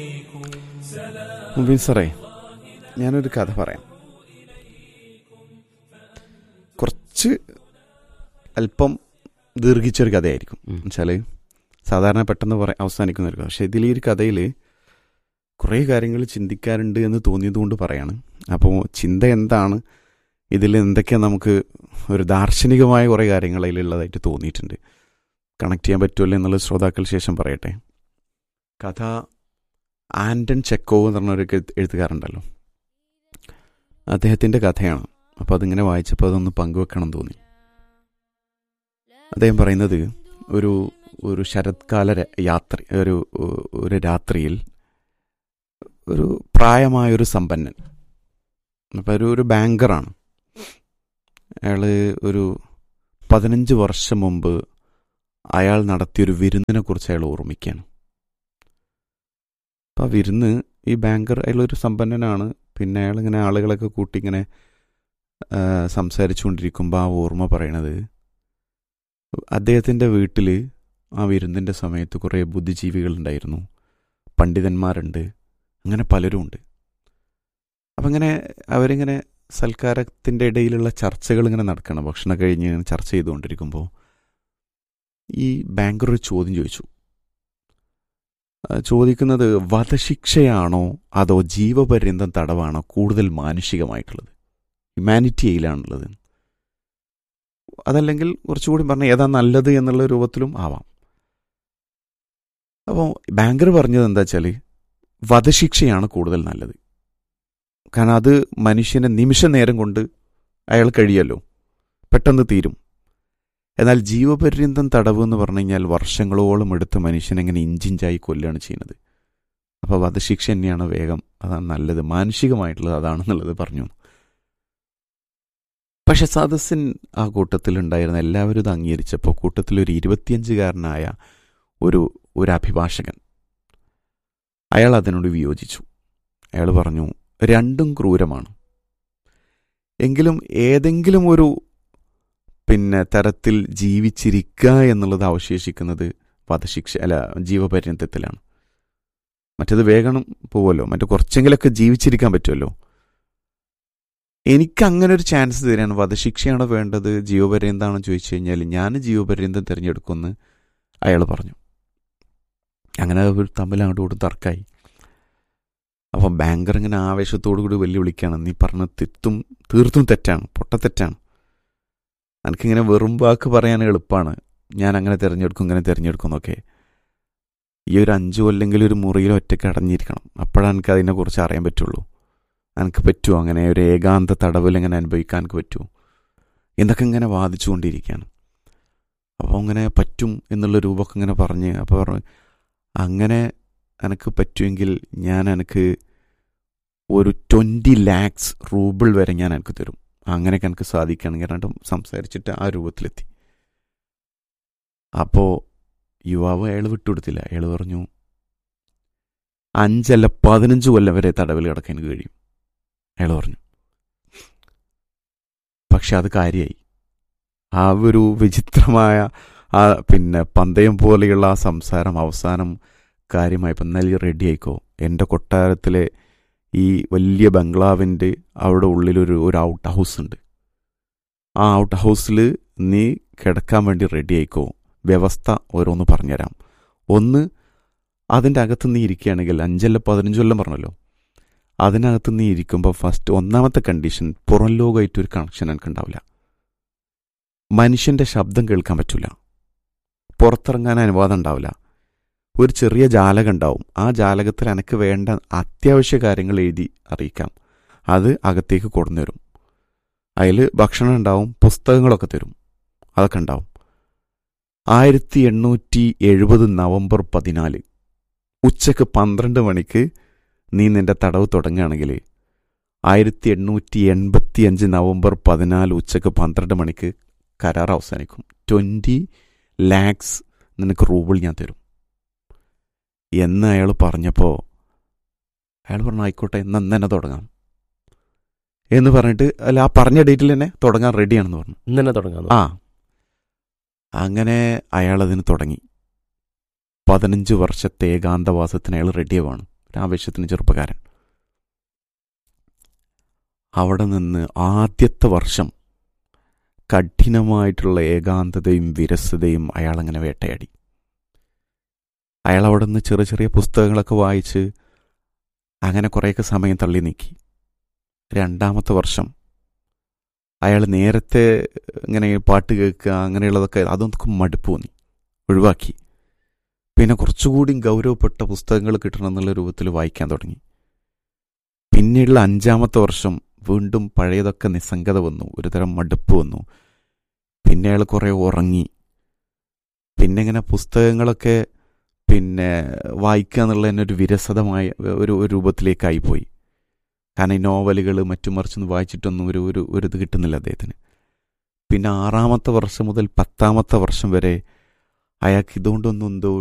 മുബീൻ സാറേ ഞാനൊരു കഥ പറയാം കുറച്ച് അല്പം ദീർഘിച്ചൊരു കഥയായിരിക്കും എന്നുവെച്ചാൽ സാധാരണ പെട്ടെന്ന് പറ അവസാനിക്കുന്ന ഒരു കഥ പക്ഷേ ഇതിൽ ഈ ഒരു കഥയിൽ കുറേ കാര്യങ്ങൾ ചിന്തിക്കാറുണ്ട് എന്ന് തോന്നിയതുകൊണ്ട് പറയാണ് അപ്പോൾ ചിന്ത എന്താണ് ഇതിൽ എന്തൊക്കെയാണ് നമുക്ക് ഒരു ദാർശനികമായ കുറേ കാര്യങ്ങൾ അതിലുള്ളതായിട്ട് തോന്നിയിട്ടുണ്ട് കണക്ട് ചെയ്യാൻ പറ്റുമല്ലോ എന്നുള്ള ശ്രോതാക്കൾ ശേഷം പറയട്ടെ കഥ ആൻറ്റൺ ചെക്കോവ് എന്ന് പറഞ്ഞൊരു എഴുത്ത് എഴുത്തുകാരുണ്ടല്ലോ അദ്ദേഹത്തിൻ്റെ കഥയാണ് അപ്പോൾ അതിങ്ങനെ വായിച്ചപ്പോൾ അതൊന്ന് പങ്കുവെക്കണം എന്ന് തോന്നി അദ്ദേഹം പറയുന്നത് ഒരു ഒരു ശരത്കാല ര- യാത്ര ഒരു ഒരു രാത്രിയിൽ ഒരു പ്രായമായൊരു സമ്പന്നൻ അപ്പോൾ ഒരു ഒരു ബാങ്കറാണ് അയാൾ ഒരു പതിനഞ്ച് വർഷം മുമ്പ് അയാൾ നടത്തിയൊരു വിരുന്നിനെ കുറിച്ച് അയാൾ ഓർമ്മിക്കുകയാണ് അപ്പോൾ ആ വിരുന്ന് ഈ ബാങ്കർ അയാളൊരു സമ്പന്നനാണ് പിന്നെ അയാൾ ഇങ്ങനെ ആളുകളൊക്കെ കൂട്ടി ഇങ്ങനെ സംസാരിച്ചുകൊണ്ടിരിക്കുമ്പോൾ ആ ഓർമ്മ പറയണത് അദ്ദേഹത്തിൻ്റെ വീട്ടിൽ ആ വിരുന്നിൻ്റെ സമയത്ത് കുറേ ബുദ്ധിജീവികളുണ്ടായിരുന്നു പണ്ഡിതന്മാരുണ്ട് അങ്ങനെ പലരും ഉണ്ട് അപ്പം ഇങ്ങനെ അവരിങ്ങനെ സൽക്കാരത്തിൻ്റെ ഇടയിലുള്ള ചർച്ചകൾ ഇങ്ങനെ നടക്കണം ഭക്ഷണം കഴിഞ്ഞ് ഇങ്ങനെ ചർച്ച ചെയ്തുകൊണ്ടിരിക്കുമ്പോൾ ഈ ബാങ്കർ ഒരു ചോദ്യം ചോദിച്ചു ആ, ചോദിക്കുന്നത് വധശിക്ഷയാണോ അതോ ജീവപര്യന്തം തടവാണോ കൂടുതൽ മാനുഷികമായിട്ടുള്ളത് ഹ്യൂമാനിറ്റി എയിലാണുള്ളത് അതല്ലെങ്കിൽ കുറച്ചുകൂടി പറഞ്ഞ ഏതാ നല്ലത് എന്നുള്ള രൂപത്തിലും ആവാം അപ്പോൾ ബാങ്കർ പറഞ്ഞത് എന്താ വെച്ചാൽ വധശിക്ഷയാണ് കൂടുതൽ നല്ലത് കാരണം അത് മനുഷ്യനെ നിമിഷ നേരം കൊണ്ട് അയാൾ കഴിയല്ലോ പെട്ടെന്ന് തീരും എന്നാൽ ജീവപര്യന്തം തടവ് എന്ന് പറഞ്ഞു കഴിഞ്ഞാൽ വർഷങ്ങളോളം എടുത്ത് മനുഷ്യനെങ്ങനെ ഇഞ്ചിഞ്ചായി കൊല്ലുകയാണ് ചെയ്യുന്നത് അപ്പോൾ വധശിക്ഷ തന്നെയാണ് വേഗം അതാണ് നല്ലത് മാനുഷികമായിട്ടുള്ളത് അതാണെന്നുള്ളത് പറഞ്ഞു പക്ഷെ സദസ്സിൻ ആ കൂട്ടത്തിലുണ്ടായിരുന്ന എല്ലാവരും ഇത് അംഗീകരിച്ചപ്പോൾ കൂട്ടത്തിൽ ഒരു ഇരുപത്തിയഞ്ചുകാരനായ ഒരു ഒരു അഭിഭാഷകൻ അയാൾ അതിനോട് വിയോജിച്ചു അയാൾ പറഞ്ഞു രണ്ടും ക്രൂരമാണ് എങ്കിലും ഏതെങ്കിലും ഒരു പിന്നെ തരത്തിൽ ജീവിച്ചിരിക്കുക എന്നുള്ളത് അവശേഷിക്കുന്നത് വധശിക്ഷ അല്ല ജീവപര്യന്തത്തിലാണ് മറ്റേത് വേഗം പോവുമല്ലോ മറ്റേ കുറച്ചെങ്കിലൊക്കെ ജീവിച്ചിരിക്കാൻ പറ്റുമല്ലോ എനിക്ക് അങ്ങനെ ഒരു ചാൻസ് തരാണ് വധശിക്ഷയാണോ വേണ്ടത് ജീവപര്യന്താണോ ചോദിച്ചു കഴിഞ്ഞാൽ ഞാൻ ജീവപര്യന്തം തിരഞ്ഞെടുക്കുമെന്ന് അയാൾ പറഞ്ഞു അങ്ങനെ അവർ തമ്മിൽ അങ്ങോട്ടും ഇങ്ങോട്ടും തർക്കമായി അപ്പം ബാങ്കർ ഇങ്ങനെ ആവേശത്തോടു കൂടി വെല്ലുവിളിക്കുകയാണ് നീ പറഞ്ഞ തെറ്റും തീർത്തും തെറ്റാണ് പൊട്ടത്തെറ്റാണ് എനിക്കിങ്ങനെ വെറും വാക്ക് പറയാൻ എളുപ്പമാണ് ഞാൻ അങ്ങനെ തിരഞ്ഞെടുക്കും ഇങ്ങനെ തിരഞ്ഞെടുക്കും എന്നൊക്കെ ഈ ഒരു അഞ്ചു കൊല്ലെങ്കിൽ ഒരു മുറിയിൽ ഒറ്റയ്ക്ക് അടഞ്ഞിരിക്കണം അപ്പോഴാണ് എനിക്ക് അതിനെക്കുറിച്ച് അറിയാൻ പറ്റുള്ളൂ എനിക്ക് പറ്റുമോ അങ്ങനെ ഒരു ഏകാന്ത തടവിൽ എങ്ങനെ അനുഭവിക്കാൻ എനിക്ക് പറ്റുമോ എന്നൊക്കെ ഇങ്ങനെ വാദിച്ചുകൊണ്ടിരിക്കുകയാണ് അപ്പോൾ അങ്ങനെ പറ്റും എന്നുള്ള രൂപമൊക്കെ ഇങ്ങനെ പറഞ്ഞ് അപ്പോൾ പറഞ്ഞു അങ്ങനെ എനിക്ക് പറ്റുമെങ്കിൽ ഞാൻ എനിക്ക് ഒരു ട്വൻറ്റി ലാക്സ് റൂബിൾ വരെ ഞാൻ എനിക്ക് തരും അങ്ങനെയൊക്കെ എനിക്ക് സാധിക്കുകയാണെങ്കിൽ രണ്ടും സംസാരിച്ചിട്ട് ആ രൂപത്തിലെത്തി അപ്പോൾ യുവാവ് അയാൾ വിട്ടുകൊടുത്തില്ല അയാൾ പറഞ്ഞു അഞ്ചല്ല പതിനഞ്ച് കൊല്ലം വരെ തടവിൽ കിടക്കാൻ എനിക്ക് കഴിയും അയാൾ പറഞ്ഞു പക്ഷെ അത് കാര്യമായി ആ ഒരു വിചിത്രമായ ആ പിന്നെ പന്തയം പോലെയുള്ള ആ സംസാരം അവസാനം കാര്യമായപ്പോൾ എന്നാലും റെഡി ആയിക്കോ എൻ്റെ കൊട്ടാരത്തിലെ ഈ വലിയ ബംഗ്ലാവിൻ്റെ അവിടെ ഉള്ളിലൊരു ഒരു ഔട്ട് ഹൗസ് ഉണ്ട് ആ ഔട്ട് ഹൗസിൽ നീ കിടക്കാൻ വേണ്ടി റെഡി ആയിക്കോ വ്യവസ്ഥ ഓരോന്ന് പറഞ്ഞുതരാം ഒന്ന് അതിൻ്റെ അകത്ത് നീ ഇരിക്കുകയാണെങ്കിൽ അഞ്ചല്ല പതിനഞ്ച് കൊല്ലം പറഞ്ഞല്ലോ അതിനകത്ത് നീ ഇരിക്കുമ്പോൾ ഫസ്റ്റ് ഒന്നാമത്തെ കണ്ടീഷൻ പുറം ലോകമായിട്ട് ഒരു കണക്ഷൻ എനിക്ക് ഉണ്ടാവില്ല മനുഷ്യൻ്റെ ശബ്ദം കേൾക്കാൻ പറ്റില്ല പുറത്തിറങ്ങാൻ അനുവാദം ഉണ്ടാവില്ല ഒരു ചെറിയ ജാലകം ഉണ്ടാവും ആ ജാലകത്തിൽ എനിക്ക് വേണ്ട അത്യാവശ്യ കാര്യങ്ങൾ എഴുതി അറിയിക്കാം അത് അകത്തേക്ക് കൊടുന്നു തരും അതിൽ ഭക്ഷണം ഉണ്ടാവും പുസ്തകങ്ങളൊക്കെ തരും അതൊക്കെ ഉണ്ടാവും ആയിരത്തി എണ്ണൂറ്റി എഴുപത് നവംബർ പതിനാല് ഉച്ചക്ക് പന്ത്രണ്ട് മണിക്ക് നീ നിന്റെ തടവ് തുടങ്ങുകയാണെങ്കിൽ ആയിരത്തി എണ്ണൂറ്റി എൺപത്തി അഞ്ച് നവംബർ പതിനാല് ഉച്ചക്ക് പന്ത്രണ്ട് മണിക്ക് കരാർ അവസാനിക്കും ട്വൻറ്റി ലാക്സ് നിനക്ക് റൂബിൾ ഞാൻ തരും എന്ന് അയാൾ പറഞ്ഞപ്പോൾ അയാൾ പറഞ്ഞു ആയിക്കോട്ടെ എന്ന് അന്ന് തന്നെ തുടങ്ങാം എന്ന് പറഞ്ഞിട്ട് അല്ല ആ പറഞ്ഞ ഡേറ്റിൽ തന്നെ തുടങ്ങാൻ റെഡിയാണെന്ന് പറഞ്ഞു ഇന്ന് തന്നെ തുടങ്ങാം ആ അങ്ങനെ അയാൾ അതിന് തുടങ്ങി പതിനഞ്ച് വർഷത്തെ ഏകാന്തവാസത്തിന് അയാൾ റെഡിയാവാണ് ഒരു ആവേശത്തിന് ചെറുപ്പക്കാരൻ അവിടെ നിന്ന് ആദ്യത്തെ വർഷം കഠിനമായിട്ടുള്ള ഏകാന്തതയും വിരസതയും അയാളങ്ങനെ വേട്ടയാടി അയാൾ അവിടെ നിന്ന് ചെറിയ ചെറിയ പുസ്തകങ്ങളൊക്കെ വായിച്ച് അങ്ങനെ കുറേയൊക്കെ സമയം തള്ളി നീക്കി രണ്ടാമത്തെ വർഷം അയാൾ നേരത്തെ ഇങ്ങനെ പാട്ട് കേൾക്കുക അങ്ങനെയുള്ളതൊക്കെ അതൊക്കെ മടുപ്പ് തോന്നി ഒഴിവാക്കി പിന്നെ കുറച്ചുകൂടി ഗൗരവപ്പെട്ട പുസ്തകങ്ങൾ കിട്ടണം എന്നുള്ള രൂപത്തിൽ വായിക്കാൻ തുടങ്ങി പിന്നീടുള്ള അഞ്ചാമത്തെ വർഷം വീണ്ടും പഴയതൊക്കെ നിസ്സംഗത വന്നു ഒരുതരം മടുപ്പ് വന്നു പിന്നെ അയാൾ കുറേ ഉറങ്ങി പിന്നെ ഇങ്ങനെ പുസ്തകങ്ങളൊക്കെ പിന്നെ വായിക്കുക എന്നുള്ള തന്നെ ഒരു വിരസതമായ ഒരു ഒരു രൂപത്തിലേക്കായി പോയി കാരണം ഈ നോവലുകൾ മറ്റും മറിച്ചൊന്നും വായിച്ചിട്ടൊന്നും ഒരു ഒരു ഒരു ഇത് കിട്ടുന്നില്ല അദ്ദേഹത്തിന് പിന്നെ ആറാമത്തെ വർഷം മുതൽ പത്താമത്തെ വർഷം വരെ അയാൾക്ക് ഇതുകൊണ്ടൊന്നും എന്തോ